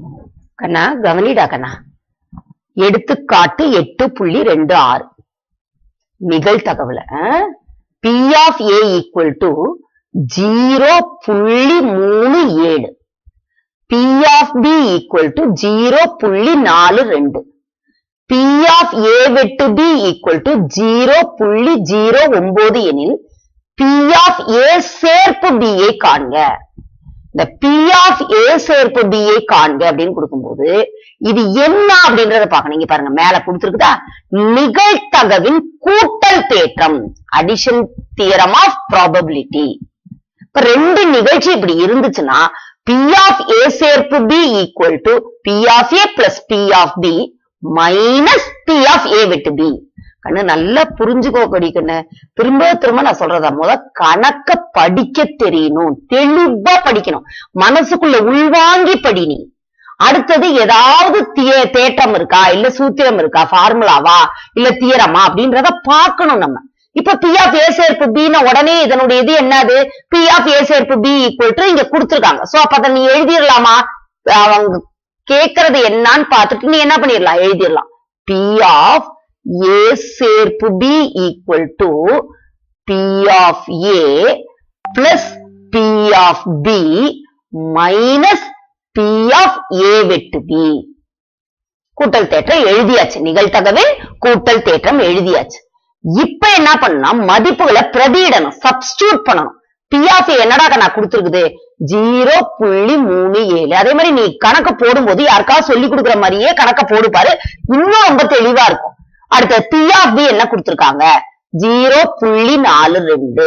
கண்ணா கவனிடா கண்ணா எடுத்துக்காட்டு எட்டு புள்ளி ரெண்டு ஆறு நிகழ்தகவுல P of A equal to zero புள்ளி மூணு ஏழு P of B equal to zero புள்ளி நாலு ரெண்டு பி ஆஃப் ஏ வெட்டு பி ஈக்குவல் டு ஜீரோ புள்ளி ஜீரோ ஒன்பது எனில் பி ஆஃப் ஏ சேர்ப்பு B ஐ காண்க இந்த பி ஆஃப் ஏ சேர்ப்பு B ஐ காண்க அப்படின்னு கொடுக்கும்போது இது என்ன அப்படின்றத பார்க்கணும் இங்க பாருங்க மேல கொடுத்துருக்குதா நிகழ்தகவின் கூட்டல் தேற்றம் அடிஷன் தியரம் ஆஃப் ப்ராபபிலிட்டி இப்ப ரெண்டு நிகழ்ச்சி இப்படி இருந்துச்சுன்னா பி ஆஃப் ஏ சேர்ப்பு B equal to P of A plus P of B minus P of A விட்டு பி கண்ணு நல்லா புரிஞ்சுக்கோ கொடி கண்ணு திரும்ப திரும்ப நான் சொல்றதா முத கணக்க படிக்க தெரியணும் தெளிவா படிக்கணும் மனசுக்குள்ள உள்வாங்கி படி நீ அடுத்தது ஏதாவது திய- தேற்றம் இருக்கா இல்ல சூத்திரம் இருக்கா ஃபார்முலாவா இல்ல தியரமா அப்படின்றத பார்க்கணும் நம்ம இப்ப பி ஆஃப் ஏ சேர்ப்பு பின்னு உடனே இதனுடைய இது என்னது பி ஆஃப் ஏ சேர்ப்பு பி ஈக்குவல் டு இங்க கொடுத்துருக்காங்க சோ அப்ப அதை நீ எழுதிடலாமா அவங்க கேக்குறது என்னன்னு பார்த்துட்டு நீ என்ன பண்ணிடலாம் எழுதிடலாம் பி ஆஃப் ஏ சேர்ப்பு B equal to P of A plus P of B minus P of A வெட்டு பி கூட்டல் தேற்றம் எழுதியாச்சு நிகழ்தகவில் கூட்டல் தேற்றம் எழுதியாச்சு இப்ப என்ன பண்ணலாம் மதிப்புகளை பிரதியிடணும் சப்ஸ்டியூட் பண்ணணும் பி ஆஃப் என்னடா நான் கொடுத்துருக்குது ஜீரோ புள்ளி மூணு ஏழு அதே மாதிரி நீ கணக்கு போடும்போது யாருக்காவது சொல்லி கொடுக்குற மாதிரியே கணக்க போடு பாரு இன்னும் ரொம்ப தெளிவா இருக்கும் அடுத்த பி ஆஃப் பி என்ன கொடுத்திருக்காங்க ஜீரோ புள்ளி நாலு ரெண்டு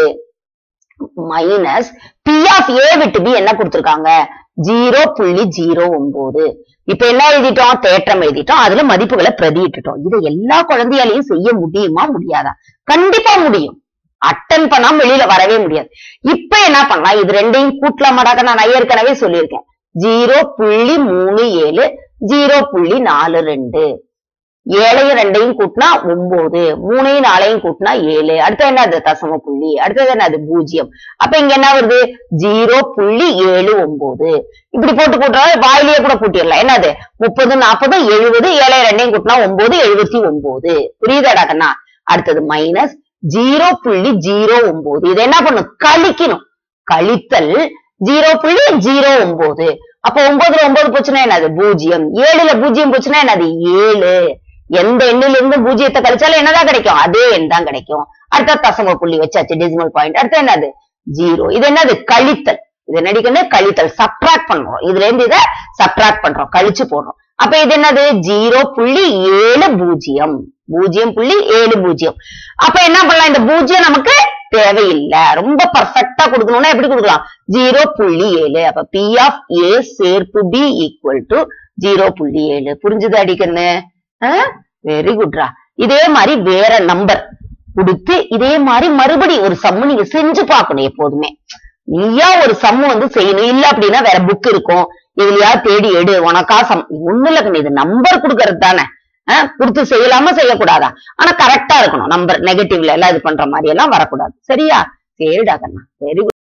மைனஸ் பி ஆஃப் ஏ விட்டு பி என்ன கொடுத்திருக்காங்க ஜீரோ புள்ளி ஜீரோ ஒன்பது இப்ப என்ன எழுதிட்டோம் தேற்றம் எழுதிட்டோம் அதுல மதிப்புகளை பிரதியிட்டுட்டோம் இதை எல்லா குழந்தையாலையும் செய்ய முடியுமா முடியாதா கண்டிப்பா முடியும் அட்டன் பண்ணாம வெளியில வரவே முடியாது இப்ப என்ன பண்ணலாம் இது ரெண்டையும் கூட்டலாமாடாக்க நான் ஏற்கனவே சொல்லியிருக்கேன் ஜீரோ புள்ளி மூணு ஏழு ஜீரோ புள்ளி நாலு ரெண்டு ஏழையும் ரெண்டையும் கூட்டினா ஒன்பது மூணையும் நாலையும் கூட்டினா ஏழு அடுத்து என்னது தசம புள்ளி அடுத்தது என்னது பூஜ்ஜியம் அப்ப இங்க என்ன வருது ஜீரோ புள்ளி ஏழு ஒன்பது இப்படி போட்டு கூட்டுறோம் வாயிலேயே கூட கூட்டிடலாம் என்னது முப்பது நாற்பது எழுபது ஏழை ரெண்டையும் கூட்டினா ஒன்பது எழுபத்தி ஒன்பது புரியுதாடா கண்ணா அடுத்தது மைனஸ் ஜீரோ புள்ளி ஜீரோ ஒன்பது இது என்ன பண்ணும் கழிக்கணும் கழித்தல் ஜீரோ புள்ளி ஜீரோ ஒன்பது அப்ப ஒன்பதுல ஒன்பது போச்சுன்னா என்னது பூஜ்ஜியம் ஏழுல பூஜ்ஜியம் போச்சுன்னா என்னது ஏழு எந்த எண்ணில இருந்து பூஜ்ஜியத்தை கழிச்சாலும் என்னதான் கிடைக்கும் அதே எண் தான் கிடைக்கும் அடுத்த தசம புள்ளி வச்சாச்சு டெசிமல் பாயிண்ட் அடுத்து என்னது ஜீரோ இது என்னது கழித்தல் இது நடிக்கன்னு கழித்தல் சப்ட்ராக்ட் பண்றோம் இதுல இருந்து இதை சப்ட்ராக்ட் பண்றோம் கழிச்சு போடுறோம் அப்ப இது என்னது ஜீரோ புள்ளி ஏழு பூஜ்ஜியம் பூஜ்ஜியம் புள்ளி ஏழு பூஜ்ஜியம் அப்ப என்ன பண்ணலாம் இந்த பூஜ்ஜியம் நமக்கு தேவையில்லை ரொம்ப பர்ஃபெக்டா கொடுக்கணும்னா எப்படி கொடுக்கலாம் ஜீரோ புள்ளி ஏழு அப்ப பி ஆஃப் ஏ சேர்ப்பு பி ஈக்குவல் டு ஜீரோ புள்ளி ஏழு புரிஞ்சுது அடிக்கண்ணு வெரி குட்ரா இதே மாதிரி வேற நம்பர் கொடுத்து இதே மாதிரி மறுபடி ஒரு சம்மு நீங்க செஞ்சு பார்க்கணும் எப்போதுமே நீயா ஒரு சம்மு வந்து செய்யணும் இல்ல அப்படின்னா வேற புக் இருக்கும் இதுலயா தேடி எடு உனக்கா சம் ஒண்ணு இல்ல கண்ணு, இது நம்பர் கொடுக்கறது தானே ஆஹ் கொடுத்து செய்யலாமா செய்யக்கூடாதா ஆனா கரெக்டா இருக்கணும் நம்பர் நெகட்டிவ்ல எல்லாம் இது பண்ற மாதிரி எல்லாம் வரக்கூடாது சரியா சரிடா கண்ணா வெரி